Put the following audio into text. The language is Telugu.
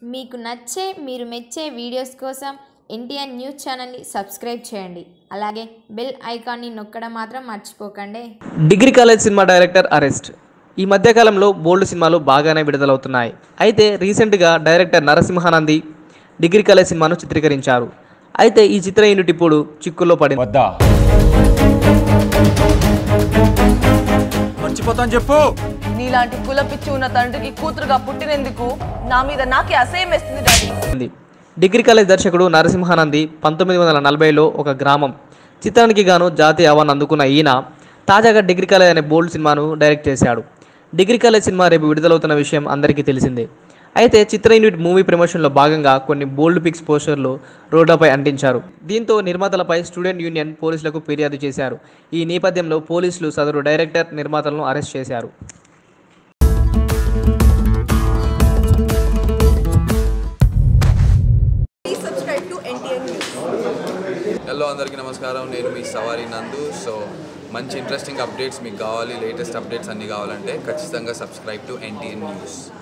మీకు నచ్చే మీరు మెచ్చే వీడియోస్ కోసం ఎన్టీఎన్ న్యూస్ ఛానల్ని సబ్స్క్రైబ్ చేయండి అలాగే బెల్ ఐకాన్ని నొక్కడం మాత్రం మర్చిపోకండి degree college cinema director arrest ఈ మధ్యకాలంలో బోల్డ్ సినిమాలు బాగానే విడుదలవుతున్నాయి అయితే రీసెంట్గా డైరెక్టర్ నరసింహానంది డిగ్రీ కాలేజ్ సినిమాను చిత్రీకరించారు అయితే ఈ చిత్ర యూనిట్ ఇప్పుడు చిక్కుల్లో పడింది వద్దా మర్చిపోతాను చెప్పు నీలాంటి కుల పిచ్చి ఉన్న తండ్రికి కూతురుగా పుట్టినందుకు నా మీద నాకే అసహ్యం వేస్తుంది డాడీ ఉంది. డిగ్రీ కాలేజ్ దర్శకుడు నరసింహానంది పంతొమ్మిది వందల నలభైలో ఒక గ్రామం చిత్రానికి గాను జాతీయ అవార్డు అందుకున్న ఈయన తాజాగా డిగ్రీ కాలేజ్ అనే బోల్డ్ సినిమాను డైరెక్ట్ చేశాడు డిగ్రీ కాలేజ్ సినిమా రేపు విడుదలవుతున్న విషయం అందరికీ తెలిసిందే అయితే చిత్ర యూనిట్ మూవీ ప్రమోషన్లో భాగంగా కొన్ని బోల్డ్ పిక్స్ పోస్టర్లు రోడ్లపై అంటించారు దీంతో నిర్మాతలపై స్టూడెంట్ యూనియన్ పోలీసులకు ఫిర్యాదు చేశారు ఈ నేపథ్యంలో పోలీసులు సదరు డైరెక్టర్ నిర్మాతలను అరెస్ట్ చేశారు హలో అందరికీ నమస్కారం నేను మీ సవారి నందు సో మంచి ఇంట్రెస్టింగ్ అప్డేట్స్ మీకు కావాలి లేటెస్ట్ అప్డేట్స్ అన్నీ కావాలంటే ఖచ్చితంగా సబ్స్క్రైబ్ టు ఎన్టీఎన్ న్యూస్